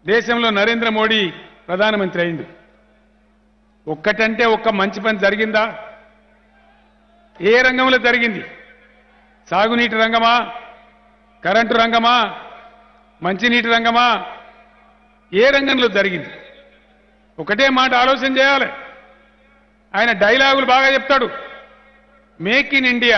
దేశంలో నరేంద్ర మోడీ ప్రధానమంత్రి అయింది ఒక్కటంటే ఒక్క మంచి పని జరిగిందా ఏ రంగంలో జరిగింది సాగునీటి రంగమా కరెంటు రంగమా మంచినీటి రంగమా ఏ రంగంలో జరిగింది ఒకటే మాట ఆలోచన చేయాలి ఆయన డైలాగులు బాగా చెప్తాడు make in India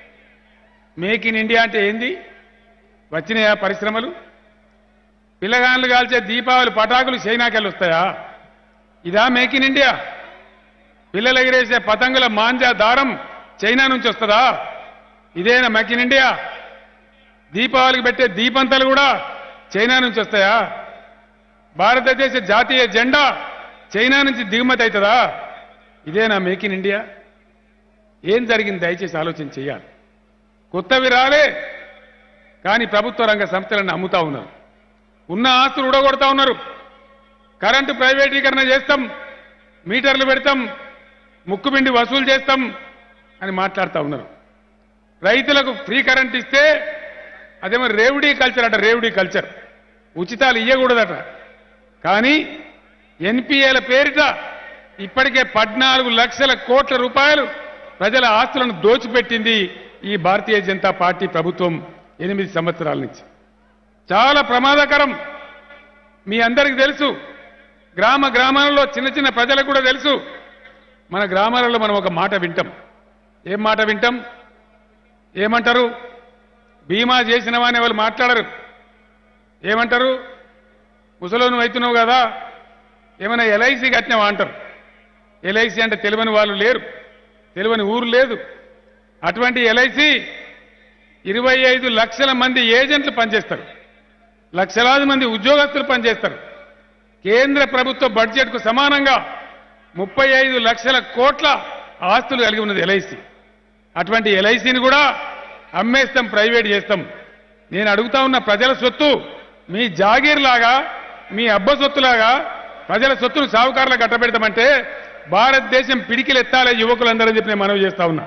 make in India అంటే ఏంది వచ్చినాయా పరిశ్రమలు పిల్లగాన్లు కాల్చే దీపావళి పటాకులు చైనాకెళ్ళి వస్తాయా ఇదా మేక్ ఇన్ ఇండియా పిల్లలు ఎగిరేసే పతంగుల మాంజా దారం చైనా నుంచి వస్తుందా ఇదేనా మేక్ ఇన్ ఇండియా దీపావళికి పెట్టే దీపంతలు కూడా చైనా నుంచి వస్తాయా భారతదేశ జాతీయ జెండా చైనా నుంచి దిగుమతి అవుతుందా ఇదేనా మేక్ ఇన్ ఇండియా ఏం జరిగింది దయచేసి ఆలోచన చేయాలి కొత్తవి రాలే కానీ ప్రభుత్వ రంగ సంస్థలను అమ్ముతా ఉన్నారు ఉన్న ఆస్తులు ఉడగొడతా ఉన్నారు కరెంటు ప్రైవేటీకరణ చేస్తాం మీటర్లు పెడతాం ముక్కుపిండి వసూలు చేస్తాం అని మాట్లాడుతూ ఉన్నారు రైతులకు ఫ్రీ కరెంట్ ఇస్తే అదేమో రేవుడీ కల్చర్ అట రేవుడీ కల్చర్ ఉచితాలు ఇయ్యకూడదట కానీ ఎన్పిఏల పేరిట ఇప్పటికే పద్నాలుగు లక్షల కోట్ల రూపాయలు ప్రజల ఆస్తులను దోచిపెట్టింది ఈ భారతీయ జనతా పార్టీ ప్రభుత్వం ఎనిమిది సంవత్సరాల నుంచి చాలా ప్రమాదకరం మీ అందరికీ తెలుసు గ్రామ గ్రామాలలో చిన్న చిన్న ప్రజలకు కూడా తెలుసు మన గ్రామాలలో మనం ఒక మాట వింటాం ఏం మాట వింటాం ఏమంటారు బీమా చేసిన వాని వాళ్ళు మాట్లాడరు ఏమంటారు ముసలో నువ్వు అవుతున్నావు కదా ఏమైనా ఎల్ఐసి కట్టినావా అంటారు ఎల్ఐసి అంటే తెలియని వాళ్ళు లేరు తెలియని ఊరు లేదు అటువంటి ఎల్ఐసి ఇరవై ఐదు లక్షల మంది ఏజెంట్లు పనిచేస్తారు లక్షలాది మంది ఉద్యోగస్తులు పనిచేస్తారు కేంద్ర ప్రభుత్వ బడ్జెట్కు సమానంగా ముప్పై ఐదు లక్షల కోట్ల ఆస్తులు కలిగి ఉన్నది ఎల్ఐసి అటువంటి ఎల్ఐసిని కూడా అమ్మేస్తాం ప్రైవేట్ చేస్తాం నేను అడుగుతా ఉన్న ప్రజల సొత్తు మీ జాగీర్ లాగా మీ అబ్బ సొత్తులాగా ప్రజల సొత్తును సావుకారులకు కట్టబెడతామంటే భారతదేశం పిడికిలెత్తాలే యువకులందరూ చెప్పి నేను మనవి చేస్తా ఉన్నా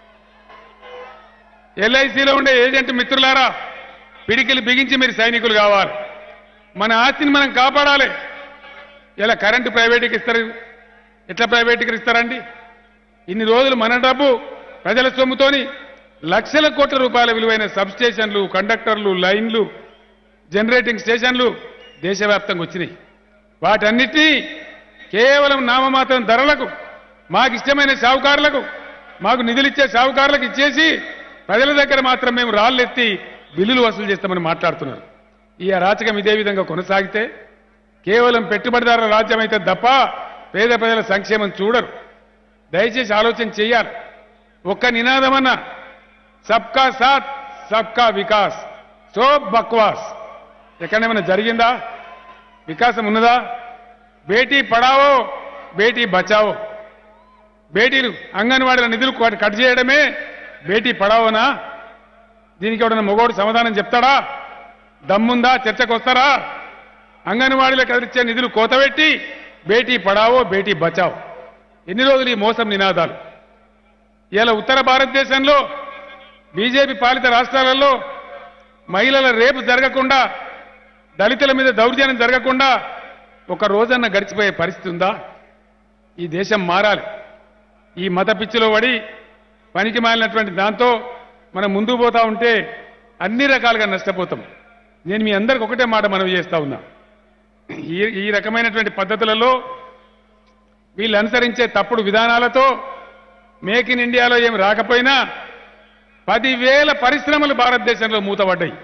ఎల్ఐసిలో ఉండే ఏజెంట్ మిత్రులారా పిడికిలు బిగించి మీరు సైనికులు కావాలి మన ఆస్తిని మనం కాపాడాలి ఇలా కరెంటు ప్రైవేట్కి ఇస్తారు ఎట్లా ప్రైవేట్కి ఇస్తారండి ఇన్ని రోజులు మన డబ్బు ప్రజల సొమ్ముతోని లక్షల కోట్ల రూపాయల విలువైన సబ్ స్టేషన్లు కండక్టర్లు లైన్లు జనరేటింగ్ స్టేషన్లు దేశవ్యాప్తంగా వచ్చినాయి వాటన్నిటినీ కేవలం నామమాత్రం ధరలకు మాకు ఇష్టమైన సావుకారులకు మాకు నిధులిచ్చే సావుకారులకు ఇచ్చేసి ప్రజల దగ్గర మాత్రం మేము రాళ్ళెత్తి బిల్లులు వసూలు చేస్తామని మాట్లాడుతున్నారు ఈ అరాచకం ఇదే విధంగా కొనసాగితే కేవలం పెట్టుబడిదారుల రాజ్యం అయితే తప్ప పేద ప్రజల సంక్షేమం చూడరు దయచేసి ఆలోచన చేయాలి ఒక్క నినాదమన్నా సబ్కా సాత్ సబ్కా వికాస్ సో బక్వాస్ ఎక్కడేమైనా జరిగిందా వికాసం ఉన్నదా బేటీ పడావో బేటీ బచావో బేటీలు అంగన్వాడీల నిధులు కట్ కట్ చేయడమే బేటీ పడావోనా దీనికి ఎవడన్నా మొగోడు సమాధానం చెప్తాడా దమ్ముందా చర్చకు వస్తారా అంగన్వాడీలకు కదిలిచ్చే నిధులు కోతబెట్టి బేటీ పడావో బేటీ బచావో ఎన్ని రోజులు ఈ మోసం నినాదాలు ఇలా ఉత్తర భారతదేశంలో బీజేపీ పాలిత రాష్ట్రాలలో మహిళల రేపు జరగకుండా దళితుల మీద దౌర్జన్యం జరగకుండా ఒక రోజన్న గడిచిపోయే పరిస్థితి ఉందా ఈ దేశం మారాలి ఈ మత పిచ్చిలో పడి పనికి మాలినటువంటి దాంతో మనం ముందుకు పోతా ఉంటే అన్ని రకాలుగా నష్టపోతాం నేను మీ అందరికి ఒకటే మాట మనవి చేస్తా ఉన్నా ఈ ఈ రకమైనటువంటి పద్ధతులలో వీళ్ళు అనుసరించే తప్పుడు విధానాలతో మేక్ ఇన్ ఇండియాలో ఏమి రాకపోయినా పదివేల పరిశ్రమలు భారతదేశంలో మూతపడ్డాయి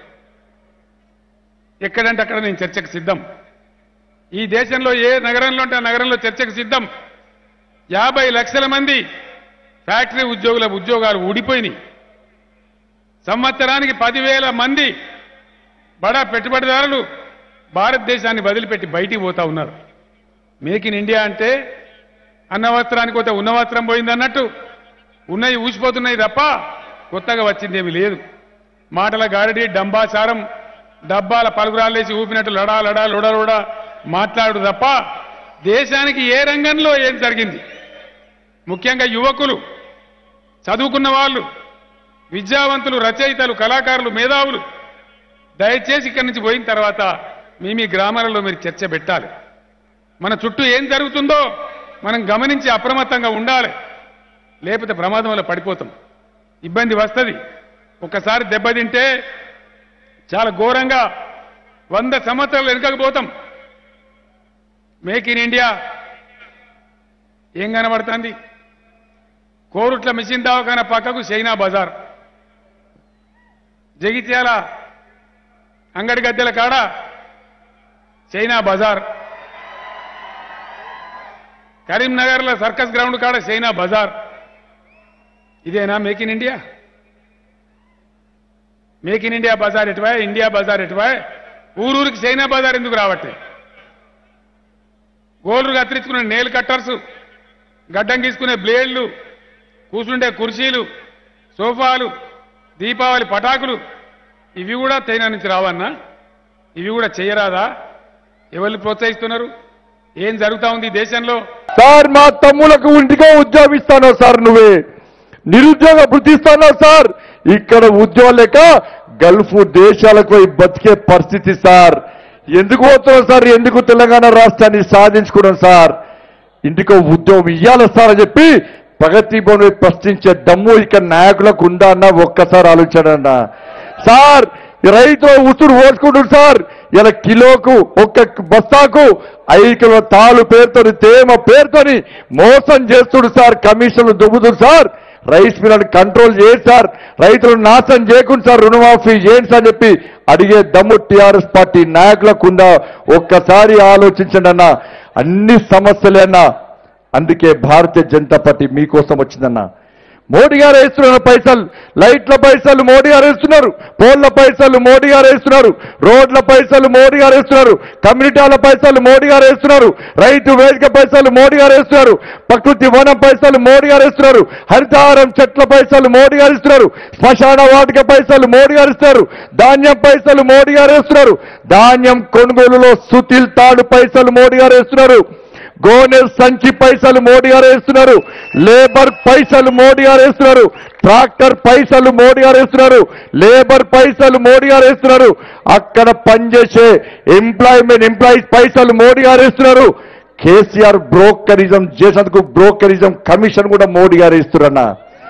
ఎక్కడంటే అక్కడ నేను చర్చకు సిద్ధం ఈ దేశంలో ఏ నగరంలో ఉంటే ఆ నగరంలో చర్చకు సిద్ధం యాభై లక్షల మంది ఫ్యాక్టరీ ఉద్యోగుల ఉద్యోగాలు ఊడిపోయినాయి సంవత్సరానికి పదివేల మంది బడా పెట్టుబడిదారులు భారతదేశాన్ని వదిలిపెట్టి బయటికి పోతా ఉన్నారు మేక్ ఇన్ ఇండియా అంటే అన్న వస్త్రానికి పోతే ఉన్న వస్త్రం పోయింది అన్నట్టు ఉన్నవి ఊసిపోతున్నాయి తప్ప కొత్తగా వచ్చిందేమీ లేదు మాటల గారడి డంబాచారం డబ్బాల పలుకురాలేసి ఊపినట్టు లడా లడా లొడ లొడ మాట్లాడు తప్ప దేశానికి ఏ రంగంలో ఏం జరిగింది ముఖ్యంగా యువకులు చదువుకున్న వాళ్ళు విద్యావంతులు రచయితలు కళాకారులు మేధావులు దయచేసి ఇక్కడి నుంచి పోయిన తర్వాత మీ మీ గ్రామాలలో మీరు చర్చ పెట్టాలి మన చుట్టూ ఏం జరుగుతుందో మనం గమనించి అప్రమత్తంగా ఉండాలి లేకపోతే ప్రమాదంలో పడిపోతాం ఇబ్బంది వస్తుంది ఒక్కసారి దెబ్బతింటే చాలా ఘోరంగా వంద సంవత్సరాలు వెనుకకు పోతాం మేక్ ఇన్ ఇండియా ఏం కనబడుతుంది కోరుట్ల మిషన్ దవాఖాన పక్కకు చైనా బజార్ జగిత్యాల అంగడి గద్దెల కాడ చైనా బజార్ కరీంనగర్లో సర్కస్ గ్రౌండ్ కాడ చైనా బజార్ ఇదేనా make in India make in India బజార్ ఎటువా ఇండియా బజార్ ఎటువా ఊరూరికి చైనా బజార్ ఎందుకు రావట్లే గోల్డ్ కత్తిరించుకునే నేల్ కట్టర్స్ గడ్డం గీసుకునే బ్లేడ్లు కూర్చుండే కుర్చీలు సోఫాలు దీపావళి పటాకులు ఇవి కూడా చైనా నుంచి రావన్నా ఇవి కూడా చేయరాదా ఎవరిని ప్రోత్సహిస్తున్నారు ఏం జరుగుతా ఉంది ఈ దేశంలో సార్ మా తమ్ములకు ఇంటికో ఉద్యోగం ఇస్తాను సార్ నువ్వే నిరుద్యోగ వృత్తి ఇస్తాను సార్ ఇక్కడ ఉద్యోగం లేక గల్ఫ్ దేశాలకు పోయి బతికే పరిస్థితి సార్ ఎందుకు పోతున్నాం సార్ ఎందుకు తెలంగాణ రాష్ట్రాన్ని సాధించుకున్నాం సార్ ఇంటికో ఉద్యోగం ఇయ్యాలి సార్ అని చెప్పి ప్రగతి భవన్ వైపు ప్రశ్నించే దమ్ము ఇక్కడ నాయకులకు ఉందా అన్న ఒక్కసారి ఆలోచన సార్ ఈ రైతు ఉసురు ఓసుకుంటాడు సార్ ఇలా కిలోకు ఒక్క బస్తాకు ఐదు కిలో తాలు పేరుతోని తేమ పేరుతోని మోసం చేస్తుడు సార్ కమిషన్లు దుబ్బుతుడు సార్ రైస్ మిల్లను కంట్రోల్ చేయండి సార్ రైతులను నాశనం చేయకుండా సార్ రుణమాఫీ చేయండి సార్ అని చెప్పి అడిగే దమ్ము టీఆర్ఎస్ పార్టీ నాయకులకు ఉందా ఒక్కసారి ఆలోచించండి అన్న అన్ని సమస్యలే అన్నా అందుకే భారతీయ జనతా పార్టీ మీకోసం వచ్చిందన్న మోడీ గారు వేస్తున్నారు పైసలు లైట్ల పైసలు మోడీ గారు వేస్తున్నారు పోల్ల పైసలు మోడీ గారు వేస్తున్నారు రోడ్ల పైసలు మోడీ గారు వేస్తున్నారు కమ్యూనిటీల పైసలు మోడీ గారు వేస్తున్నారు రైతు వేదిక పైసలు మోడీ గారు వేస్తున్నారు ప్రకృతి వనం పైసలు మోడీ గారు వేస్తున్నారు హరితహారం చెట్ల పైసలు మోడీ గారు ఇస్తున్నారు శ్మశాన వాటిక పైసలు మోడీ గారు ఇస్తున్నారు ధాన్యం పైసలు మోడీ గారు వేస్తున్నారు ధాన్యం కొనుగోలులో సుతిల్ తాడు పైసలు మోడీ గారు వేస్తున్నారు గోనె సంచి పైసలు మోడీ గారు వేస్తున్నారు లేబర్ పైసలు మోడీ గారు వేస్తున్నారు ట్రాక్టర్ పైసలు మోడీ గారు వేస్తున్నారు లేబర్ పైసలు మోడీ గారు వేస్తున్నారు అక్కడ పనిచేసే ఎంప్లాయ్మెంట్ ఎంప్లాయీస్ పైసలు మోడీ గారు వేస్తున్నారు కేసీఆర్ బ్రోకరిజం చేసేందుకు బ్రోకరిజం కమిషన్ కూడా మోడీ గారు ఇస్తున్నా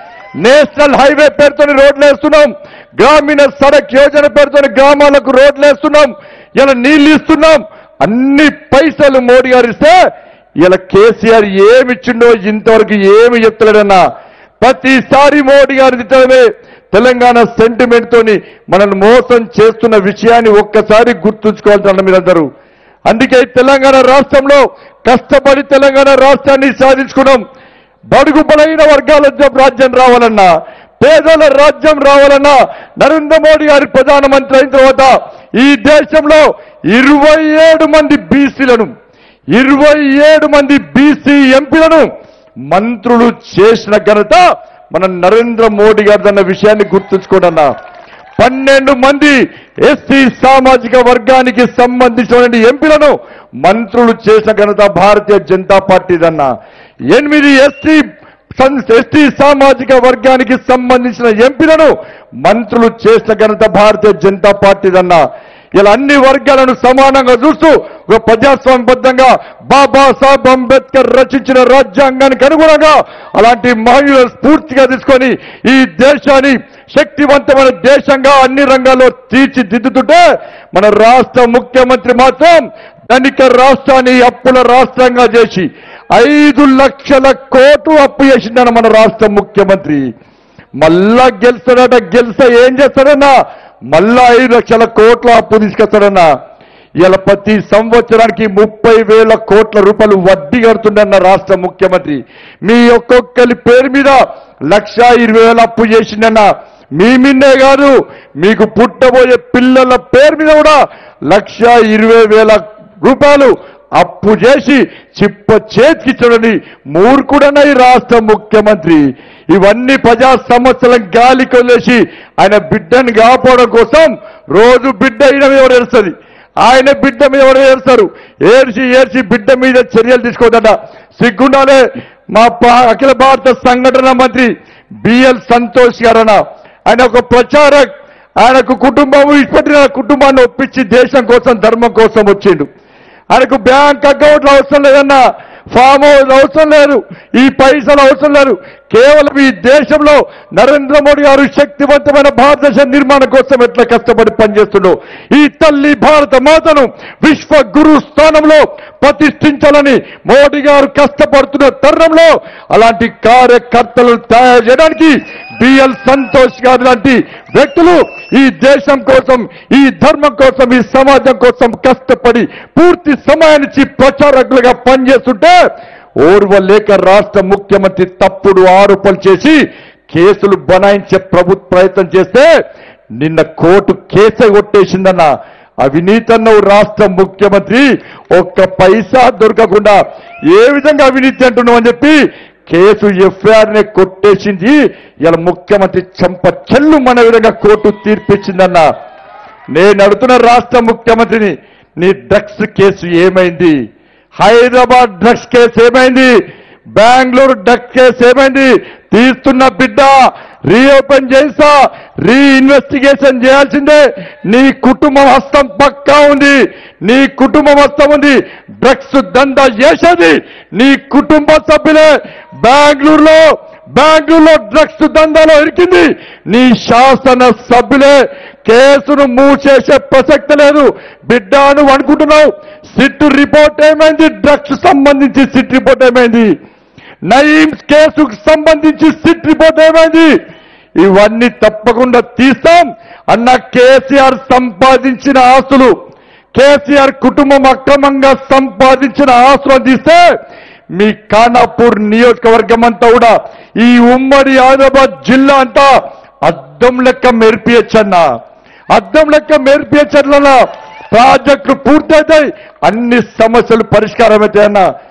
నేషనల్ హైవే పేరుతోని రోడ్లు వేస్తున్నాం గ్రామీణ సడక్ యోజన పేరుతోని గ్రామాలకు రోడ్లు వేస్తున్నాం ఇలా నీళ్లు ఇస్తున్నాం అన్ని పైసలు మోడీ గారు ఇస్తే ఇలా కేసీఆర్ ఏమి ఇచ్చిండో ఇంతవరకు ఏమి చెప్తలేడన్నా ప్రతిసారి మోడీ గారు తిట్టడమే తెలంగాణ సెంటిమెంట్ తోని మనల్ని మోసం చేస్తున్న విషయాన్ని ఒక్కసారి గుర్తుంచుకోవాల్సిన మీరందరూ అందుకే తెలంగాణ రాష్ట్రంలో కష్టపడి తెలంగాణ రాష్ట్రాన్ని సాధించుకున్నాం బడుగు బలైన వర్గాల జ- రాజ్యం రావాలన్నా పేదల రాజ్యం రావాలన్నా నరేంద్ర మోడీ గారి ప్రధానమంత్రి అయిన తర్వాత ఈ దేశంలో ఇరవై ఏడు మంది బీసీలను ఇరవై ఏడు మంది బీసీ ఎంపీలను మంత్రులు చేసిన ఘనత మన నరేంద్ర మోడీ గారి అన్న విషయాన్ని గుర్తుంచుకోండి అన్నా పన్నెండు మంది ఎస్సీ సామాజిక వర్గానికి సంబంధించిన ఎంపీలను మంత్రులు చేసిన ఘనత భారతీయ జనతా పార్టీదన్న ఎనిమిది ఎస్సీ ఎస్టీ సామాజిక వర్గానికి సంబంధించిన ఎంపీలను మంత్రులు చేసిన ఘనత భారతీయ జనతా పార్టీదన్న ఇలా అన్ని వర్గాలను సమానంగా చూస్తూ ఒక ప్రజాస్వామ్యబద్ధంగా బాబాసాహెబ్ అంబేద్కర్ రచించిన రాజ్యాంగానికి అనుగుణంగా అలాంటి మహనీయుల స్ఫూర్తిగా తీసుకొని ఈ దేశాన్ని శక్తివంతమైన దేశంగా అన్ని రంగాల్లో తీర్చిదిద్దుతుంటే మన రాష్ట్ర ముఖ్యమంత్రి మాత్రం ధనిక రాష్ట్రాన్ని అప్పుల రాష్ట్రంగా చేసి ఐదు లక్షల కోట్లు అప్పు చేసిందన్న మన రాష్ట్ర ముఖ్యమంత్రి మళ్ళా గెలుస్తాడట గెలిస్తే ఏం చేస్తాడన్నా మళ్ళా ఐదు లక్షల కోట్ల అప్పు తీసుకొస్తాడన్నా ఇలా ప్రతి సంవత్సరానికి ముప్పై వేల కోట్ల రూపాయలు వడ్డీ కడుతుండన్న రాష్ట్ర ముఖ్యమంత్రి మీ ఒక్కొక్కరి పేరు మీద లక్ష ఇరవై వేల అప్పు చేసిండన్న మీ మిన్నే కాదు మీకు పుట్టబోయే పిల్లల పేరు మీద కూడా లక్ష ఇరవై వేల రూపాయలు అప్పు చేసి చిప్ప చేతికిచ్చడని మూర్ఖుడన్న ఈ రాష్ట్ర ముఖ్యమంత్రి ఇవన్నీ ప్రజా సమస్యలను గాలి కొలేసి ఆయన బిడ్డని కాపాడడం కోసం రోజు బిడ్డ అయిన మీద ఎవరు ఏడుస్తుంది ఆయన బిడ్డ మీద ఎవరు ఏడుస్తారు ఏడ్చి ఏడ్చి బిడ్డ మీద చర్యలు తీసుకోదట సిగ్గుండాలే మా పా- అఖిల భారత సంఘటన మంత్రి బిఎల్ సంతోష్ గారన ఆయన ఒక ప్రచారక్ ఆయనకు కుటుంబం ఇప్పటిన కుటుంబాన్ని ఒప్పించి దేశం కోసం ధర్మం కోసం వచ్చిండు ఆయనకు బ్యాంక్ అకౌంట్లు అవసరం లేదన్నా ఫామ్ హౌస్ అవసరం లేదు ఈ పైసలు అవసరం లేదు కేవలం ఈ దేశంలో నరేంద్ర మోడీ గారు శక్తివంతమైన భారతదేశ నిర్మాణం కోసం ఎట్లా కష్టపడి పనిచేస్తుండో ఈ తల్లి భారత మాతను విశ్వ గురు స్థానంలో ప్రతిష్ఠించాలని మోడీ గారు కష్టపడుతున్న తరుణంలో అలాంటి కార్యకర్తలను తయారు చేయడానికి బిఎల్ సంతోష్ గారు లాంటి వ్యక్తులు ఈ దేశం కోసం ఈ ధర్మం కోసం ఈ సమాజం కోసం కష్టపడి పూర్తి సమయానికి ప్రచారకులుగా పనిచేస్తుంటే ఓర్వలేక రాష్ట్ర ముఖ్యమంత్రి తప్పుడు ఆరోపణలు చేసి కేసులు బనాయించే ప్రభుత్వ ప్రయత్నం చేస్తే నిన్న కోర్టు కేసే కొట్టేసిందన్న అవినీతన్నవు రాష్ట్ర ముఖ్యమంత్రి ఒక్క పైసా దొరకకుండా ఏ విధంగా అవినీతి అంటున్నావు అని చెప్పి కేసు ఎఫ్ఐఆర్ నే కొట్టేసింది ఇలా ముఖ్యమంత్రి చంప చెల్లు మన విధంగా కోర్టు తీర్పిచ్చిందన్న నేను అడుగుతున్న రాష్ట్ర ముఖ్యమంత్రిని నీ డ్రగ్స్ కేసు ఏమైంది హైదరాబాద్ డ్రగ్స్ కేసు ఏమైంది బెంగళూరు డ్రగ్స్ కేసు ఏమైంది తీస్తున్న బిడ్డ రీఓపెన్ చేస్తా రీ ఇన్వెస్టిగేషన్ చేయాల్సిందే నీ కుటుంబం హస్తం పక్కా ఉంది నీ కుటుంబం హస్తం ఉంది డ్రగ్స్ దందా చేసేది నీ కుటుంబ సభ్యులే బెంగళూరులో బెంగళూరులో డ్రగ్స్ దందాలో ఇరికింది నీ శాసన సభ్యులే కేసును మూసేసే ప్రసక్తి లేదు బిడ్డ నువ్వు అనుకుంటున్నావు సిట్ రిపోర్ట్ ఏమైంది డ్రగ్స్ సంబంధించి సిట్ రిపోర్ట్ ఏమైంది నయీం కేసుకు సంబంధించి సిట్ రిపోర్ట్ ఏమైంది ఇవన్నీ తప్పకుండా తీస్తాం అన్న కేసీఆర్ సంపాదించిన ఆస్తులు కేసీఆర్ కుటుంబం అక్రమంగా సంపాదించిన ఆస్తులను తీస్తే మీ ఖానాపూర్ నియోజకవర్గం అంతా కూడా ఈ ఉమ్మడి ఆదిలాబాద్ జిల్లా అంతా అద్దం లెక్క మెరిపియచ్చన్నా అద్దం లెక్క మెరిపియచ్చట్లన్నా ప్రాజెక్టులు పూర్తయితాయి అన్ని సమస్యలు పరిష్కారం అవుతాయన్నా